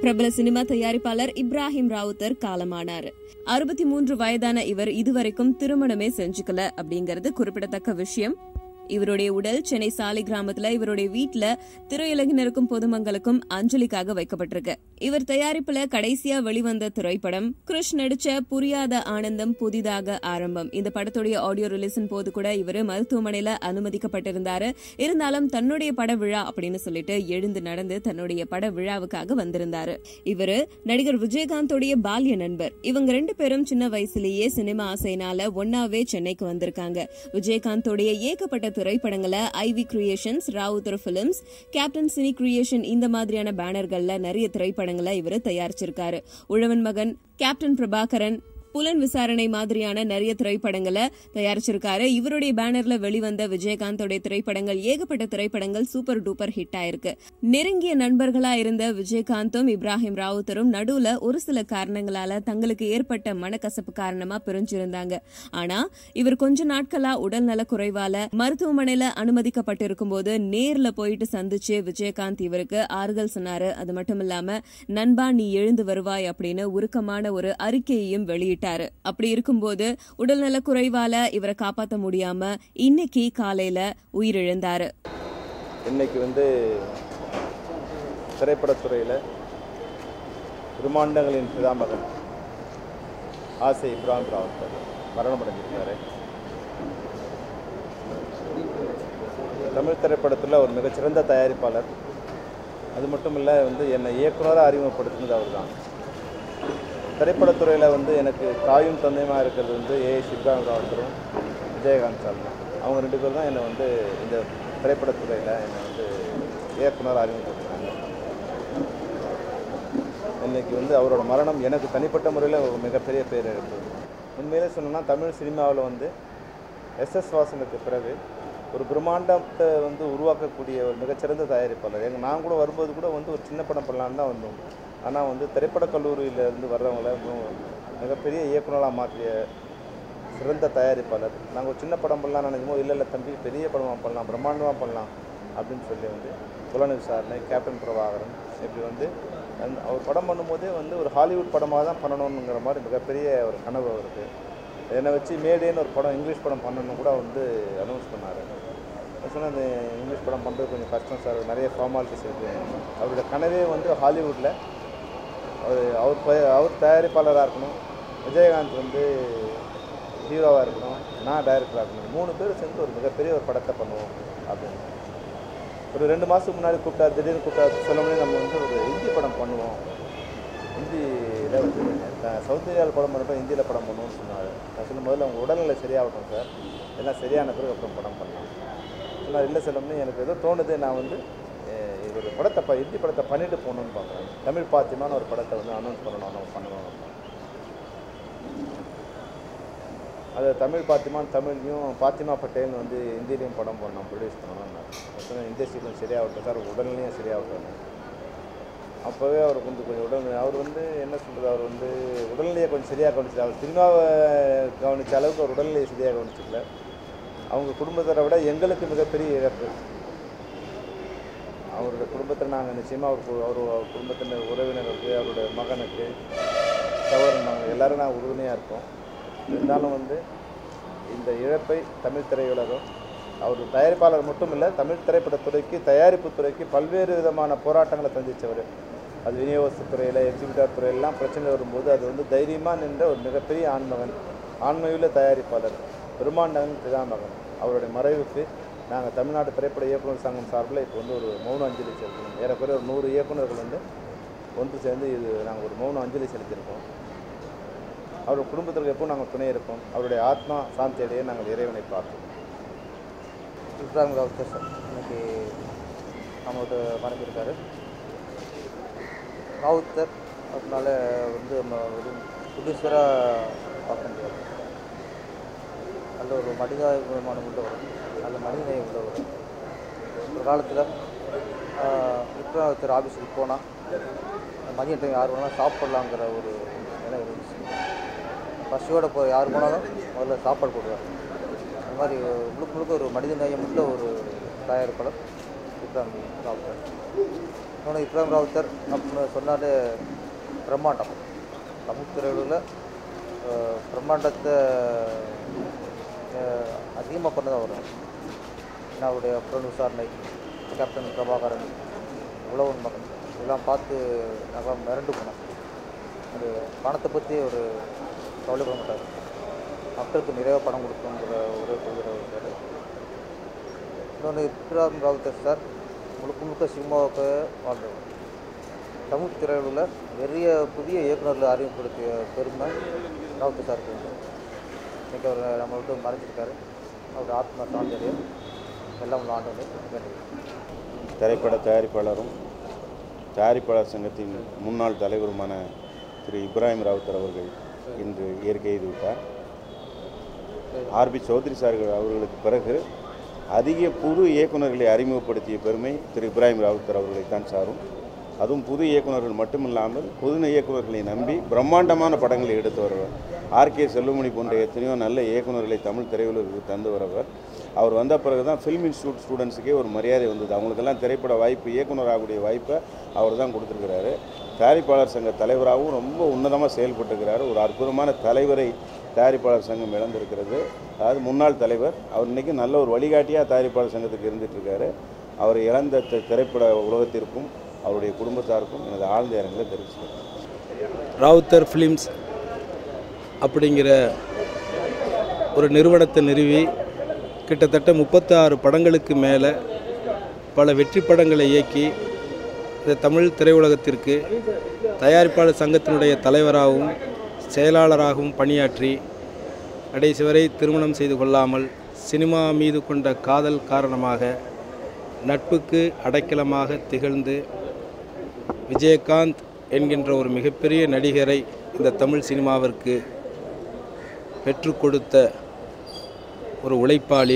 பிரபல சினிமா தயாரிப்பாளர் இப்ராஹிம் ராவுத்தர் காலமானார் அறுபத்தி மூன்று வயதான இவர் இதுவரைக்கும் திருமணமே செஞ்சுக்கல அப்படிங்கறது குறிப்பிடத்தக்க விஷயம் இவருடைய உடல் சென்னை சாலை கிராமத்துல இவருடைய வீட்டுல திரையுலகினருக்கும் பொதுமக்களுக்கும் அஞ்சலிக்காக வைக்கப்பட்டிருக்கு இவர் தயாரிப்புல கடைசியா வெளிவந்த திரைப்படம் கிருஷ் நடிச்ச புரியாத ஆனந்தம் புதிதாக ஆரம்பம் இந்த படத்துடைய ஆடியோ ரிலீஸின் போது கூட இவர் மருத்துவமனையில அனுமதிக்கப்பட்டிருந்தாரு இருந்தாலும் தன்னுடைய பட விழா அப்படின்னு சொல்லிட்டு எழுந்து நடந்து தன்னுடைய பட விழாவுக்காக வந்திருந்தாரு இவரு நடிகர் விஜயகாந்தோடைய பால்ய நண்பர் இவங்க ரெண்டு பேரும் சின்ன வயசுலயே சினிமா ஆசைனால ஒன்னாவே சென்னைக்கு வந்திருக்காங்க விஜயகாந்தோடைய ஏகப்பட்ட திரைப்படங்களை I V creations Rowther films captain cine creation இந்த மாதிரியான பேனர்கள்ல நிறைய திரைப்படங்களை இவர் தயாரிச்சிருக்காரு உழவன் மகன் கேப்டன் பிரபாகரன் புலன் விசாரணை மாதிரியான நிறைய திரைப்படங்களை தயாரிச்சிருக்காரு இவருடைய பேனர்ல வெளிவந்த விஜயகாந்தோடைய திரைப்படங்கள் ஏகப்பட்ட திரைப்படங்கள் சூப்பர் டூப்பர் ஹிட் ஆயிருக்கு நெருங்கிய நண்பர்களா இருந்த விஜயகாந்தும் இப்ராஹிம் ராவுத்தரும் நடுவுல ஒரு சில காரணங்களால தங்களுக்கு ஏற்பட்ட மனக்கசப்பு காரணமா பிரிஞ்சிருந்தாங்க ஆனா இவர் கொஞ்ச நாட்களா உடல்நல குறைவால மருத்துவமனையில அனுமதிக்கப்பட்டிருக்கும் போது நேர்ல போயிட்டு சந்திச்சு விஜயகாந்த் இவருக்கு ஆறுதல் சொன்னாரு அது மட்டும் இல்லாம நண்பா நீ எழுந்து வருவாய் அப்படின்னு உருக்கமான ஒரு அறிக்கையையும் வெளியிட்டாரு அப்படி இருக்கும்போது உடல்நல குறைவால இவரை காப்பாத்த முடியாம இன்னைக்கு காலையில உயிரிழந்தாரு இன்னைக்கு வந்து திரைப்படத்துறையில் பிரம்மாண்டங்களின் பிதாமகன் ஆசை இப்ராஹிம் ராவத்தர் மரணமடைஞ்சிருக்காரு தமிழ் திரைப்படத்தில் ஒரு மிகச்சிறந்த தயாரிப்பாளர் அது மட்டும் இல்லை வந்து என்னை இயக்குனராக அறிமுகப்படுத்தினது அவர் தான் திரைப்படத்துறையில் வந்து எனக்கு தாயும் தந்தையுமாக இருக்கிறது வந்து ஏஎஸ் இப்ராஹிம் ராவத்தரும் விஜயகாந்த் சார் தான் அவங்க ரெண்டு பேரும் தான் என்னை வந்து இந்த திரைப்படத்துறையில் என்னை வந்து இயக்குனர் அறிமுகப்படுத்தினாங்க இன்னைக்கு வந்து அவரோட மரணம் எனக்கு தனிப்பட்ட முறையில் ஒரு மிகப்பெரிய பேர் இருக்குது உண்மையிலே சொல்லணும்னா தமிழ் சினிமாவில் வந்து எஸ்எஸ் வாசனுக்கு பிறகு ஒரு பிரம்மாண்டத்தை வந்து உருவாக்கக்கூடிய ஒரு மிகச்சிறந்த தயாரிப்பாளர் எங்கள் நான் கூட வரும்போது கூட வந்து ஒரு சின்ன படம் பண்ணலான்னு தான் வந்தோம் ஆனால் வந்து திரைப்படக் கல்லூரியிலேருந்து வர்றவங்கள மு- மிகப்பெரிய இயக்குனராக மாற்றிய சிறந்த தயாரிப்பாளர் நாங்கள் ஒரு சின்ன படம் பண்ணலாம் நினைக்கும் போது இல்லை இல்லை தம்பி பெரிய படமாக பண்ணலாம் பிரம்மாண்டமாக பண்ணலாம் அப்படின்னு சொல்லி வந்து புலன் விசாரணை கேப்டன் பிரபாகரன் இப்படி வந்து அந்த அவர் படம் பண்ணும்போதே வந்து ஒரு ஹாலிவுட் படமாக தான் பண்ணணுங்கிற மாதிரி மிகப்பெரிய ஒரு கனவு அவருக்கு என்னை வச்சு மேடேன்னு ஒரு படம் இங்கிலீஷ் படம் பண்ணணும் கூட வந்து அனௌன்ஸ் பண்ணார் சொன்னால் அந்த இங்கிலீஷ் படம் பண்ணுறது கொஞ்சம் கஷ்டம் சார் நிறைய ஃபார்மாலிட்டிஸ் இருக்குது அவரோட கனவே வந்து ஹாலிவுட்டில் அவர் அவர் ப- அவர் தயாரிப்பாளராக இருக்கணும் விஜயகாந்த் வந்து ஹீரோவாக இருக்கணும் நான் டைரக்டராக இருக்கணும் மூணு பேர் சேர்ந்து ஒரு மிகப்பெரிய ஒரு படத்தை பண்ணுவோம் அப்படின்னு ஒரு ரெண்டு மாதத்துக்கு முன்னாடி கூப்பிட்டா திடீர்னு கூப்பிட்டா சொல்லணும்னே நம்ம வந்து ஒரு ஹிந்தி படம் பண்ணுவோம் ஹிந்தியில் வந்து நான் சவுத் இந்தியாவில் படம் பண்ணுறப்ப ஹிந்தியில் படம் பண்ணுவோம்னு சொன்னார் நான் சொன்ன முதல்ல அவங்க உடல்நிலை சரியாகட்டும் சார் எல்லாம் சரியான பிறகு அப்புறம் படம் பண்ணலாம் சொன்னார் இல்லை செல்லம்னு எனக்கு ஏதோ தோணுது நான் வந்து அஹ், இவர் படத்தை ப ஹிந்தி படத்தை பண்ணிட்டு போகணுன்னு பார்க்குறேன் தமிழ் பாத்தியமான ஒரு படத்தை வந்து அனௌன்ஸ் பண்ணணும் நம்ம பண்ணணும் அது தமிழ் பாத்திமான் தமிழ்லையும் பாத்திமா பட்டேல் வந்து ஹிந்திலையும் படம் பண்ணணும் ப்ரொடியூஸ் பண்ணணும் சொன்னேன் இண்டஸ்ட்ரியிலும் சரியாகட்டும் சார் உடல்நிலையும் சரியாகட்டும் அப்போவே அவர் கொஞ்சம் கொஞ்சம் உடல் அவர் வந்து என்ன சொல்கிறது அவர் வந்து உடல்நிலையை கொஞ்சம் சரியாக கவனிச்சு அவர் சினிமாவை கவனிச்ச அளவுக்கு அவர் உடல்நிலையை சரியாக கவனிச்சிக்கல அவங்க குடும்பத்தை விட எங்களுக்கு மிகப்பெரிய இழப்பு அவரோட குடும்பத்தில் நாங்கள் நிச்சயமாக அவர் கு- அவர் அவர் குடும்பத்தினர் உறவினருக்கு அவருடைய மகனுக்கு சகோதரன் மகன் எல்லாரும் நான் உறுதுணையாக இருப்போம் இருந்தாலும் வந்து இந்த இழப்பை தமிழ் திரையுலகம் அவர் தயாரிப்பாளர் மட்டும் இல்லை தமிழ் திரைப்படத்துறைக்கு தயாரிப்பு துறைக்கு பல்வேறு விதமான போராட்டங்களை சந்தித்தவர் அது விநியோகத்து துறையில் எக்ஸிபிட்டர் துறையெல்லாம் பிரச்சனை வரும்போது அது வந்து தைரியமாக நின்ற ஒரு மிகப்பெரிய ஆண்மகன் ஆண்மையுள்ள தயாரிப்பாளர் பெருமாண்டகன் பிதாமகன் அவருடைய மறைவுக்கு நாங்கள் தமிழ்நாடு திரைப்பட இயக்குனர் சங்கம் சார்பில் இப்போ வந்து ஒரு மௌன அஞ்சலி செலுத்தணும் ஏறக்குறைய ஒரு நூறு இயக்குனர்கள் வந்து ஒன்று சேர்ந்து இது நாங்கள் ஒரு மௌன அஞ்சலி செலுத்தியிருக்கோம் அவர் குடும்பத்திற்கு எப்போ நாங்கள் துணை இருப்போம் அவருடைய ஆத்மா சாந்தி அடைய நாங்கள் இறைவனை பார்ப்போம் இப்ராஹிம் ராவுத்தர் சார் இன்னைக்கு நம்மகிட்ட மறைஞ்சிருக்காரு ராவுத்தர் அதனால வந்து நம்ம ஒரு ப்ரொடியூசராக பார்க்க முடியாது நல்ல ஒரு மனிதாபிமானம் உள்ளவர் நல்ல மனிதநேயம் உள்ளவர் ஒரு காலத்தில் இப்ராஹிம் ஆஃபீஸுக்கு போனால் மதிய டைம் யார் வேணாலும் சாப்பிட்லாங்கிற ஒரு நிலை இருந்துச்சு பசியோட போ யார் போனாலும் முதல்ல சாப்பாடு போடுவார் அந்த மாதிரி முழுக்க முழுக்க ஒரு மனித நேயம் உள்ள ஒரு தயாரிப்பாளர் இப்ராஹிம் ராவுத்தர் இன்னொன்று இப்ராஹிம் ராவுத்தர் அப்படின்னு சொன்னாலே பிரம்மாண்டம் தமிழ் திரையுலகில் அஹ், பிரம்மாண்டத்தை அதிகமாக பண்ணதான் வரும் ஏன்னா அவருடைய புலன் விசாரணை கேப்டன் பிரபாகரன் உழவன் மகன் இதெல்லாம் பார்த்து நாங்கள் மிரண்டு போனோம் அது பணத்தை பற்றி ஒரு கவலைப்பட மாட்டார் மக்களுக்கு நிறைய பணம் கொடுக்கணுங்கிற ஒரே கொள்கை இருக்கார் இன்னொன்று இப்ராஹிம் ராவுத்தர் சார் முழுக்க முழுக்க சினிமாவுக்கு வாழ்ந்தவர் தமிழ் திரையுலகில் நிறைய புதிய இயக்குநர்களை அறிமுகப்படுத்திய பெருமை ராவுத்தர் சாருக்கு உண்டு இன்றைக்கி அவர் நம்ம விட்டு மறைஞ்சிருக்காரு அவர் ஆத்மா சாந்தரியம் எல்லாம் உள்ள ஆண்டு வேண்டியது திரைப்பட தயாரிப்பாளரும் தயாரிப்பாளர் சங்கத்தின் முன்னாள் தலைவருமான திரு இப்ராஹிம் ராவுத்தர் அவர்கள் இன்று இயற்கை எய்துவிட்டார் ஆர்பி சௌத்ரி சார் அவர்களுக்கு பிறகு அதிக புது இயக்குநர்களை அறிமுகப்படுத்திய பெருமை திரு இப்ராஹிம் ராவுத்தர் அவர்களைத்தான் சாரும் அதுவும் புது இயக்குநர்கள் மட்டுமில்லாமல் புது இயக்குநர்களை நம்பி பிரம்மாண்டமான படங்களை எடுத்து வருவர் ஆர்கே செல்வமணி போன்ற எத்தனையோ நல்ல இயக்குநர்களை தமிழ் திரையுலகிற்கு தந்து வரவர் அவர் வந்த பிறகு தான் ஃபிலிம் இன்ஸ்டியூட் ஸ்டூடெண்ட்ஸுக்கே ஒரு மரியாதை வந்தது அவங்களுக்கெல்லாம் திரைப்பட வாய்ப்பு இயக்குனராகக்கூடிய வாய்ப்பை அவர் தான் கொடுத்துருக்கிறாரு தயாரிப்பாளர் சங்க தலைவராகவும் ரொம்ப உன்னதமாக செயல்பட்டுருக்கிறாரு ஒரு அற்புதமான தலைவரை தயாரிப்பாளர் சங்கம் இழந்திருக்கிறது அதாவது முன்னாள் தலைவர் அவர் இன்றைக்கி நல்ல ஒரு வழிகாட்டியாக தயாரிப்பாளர் சங்கத்துக்கு இருந்துட்டு இருக்காரு அவர் இழந்த தி- திரைப்பட உலகத்திற்கும் அவருடைய குடும்பத்தாருக்கும் எனது ஆழ்ந்த இரங்கலை தெரிவிச்சுக்கிறேன் ராவுத்தர் ஃபிலிம்ஸ் அப்படிங்கிற ஒரு நிறுவனத்தை நிறுவி கிட்டத்தட்ட முப்பத்தாறு படங்களுக்கு மேலே பல வெற்றி படங்களை இயக்கி இந்த தமிழ் திரையுலகத்திற்கு தயாரிப்பாளர் சங்கத்தினுடைய தலைவராகவும் செயலாளராகவும் பணியாற்றி கடைசி வரை திருமணம் செய்து கொள்ளாமல் சினிமா மீது கொண்ட காதல் காரணமாக நட்புக்கு அடைக்கலமாக திகழ்ந்து விஜயகாந்த் என்கின்ற ஒரு மிகப்பெரிய நடிகரை இந்த தமிழ் சினிமாவிற்கு பெற்றுக் கொடுத்த ஒரு உழைப்பாளி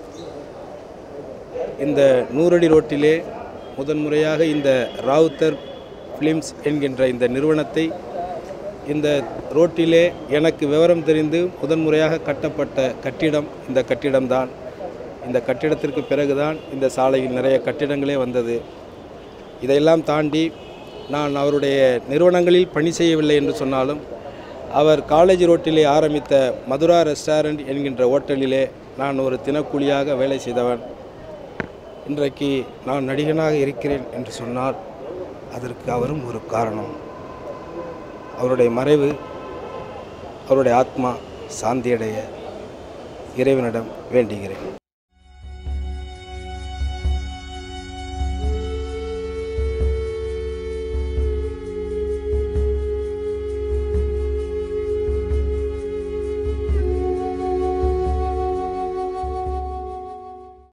இந்த நூறடி ரோட்டிலே முதன்முறையாக இந்த ராவுத்தர் ஃபிலிம்ஸ் என்கின்ற இந்த நிறுவனத்தை இந்த ரோட்டிலே எனக்கு விவரம் தெரிந்து முதன்முறையாக கட்டப்பட்ட கட்டிடம் இந்த கட்டிடம்தான் இந்த கட்டிடத்திற்கு பிறகுதான் இந்த சாலையில் நிறைய கட்டிடங்களே வந்தது இதையெல்லாம் தாண்டி நான் அவருடைய நிறுவனங்களில் பணி செய்யவில்லை என்று சொன்னாலும் அவர் காலேஜ் ரோட்டிலே ஆரம்பித்த மதுரா ரெஸ்டாரண்ட் என்கின்ற ஹோட்டலிலே நான் ஒரு தினக்கூலியாக வேலை செய்தவன் இன்றைக்கு நான் நடிகனாக இருக்கிறேன் என்று சொன்னால் அதற்கு அவரும் ஒரு காரணம் அவருடைய மறைவு அவருடைய ஆத்மா சாந்தியடைய இறைவனிடம் வேண்டுகிறேன்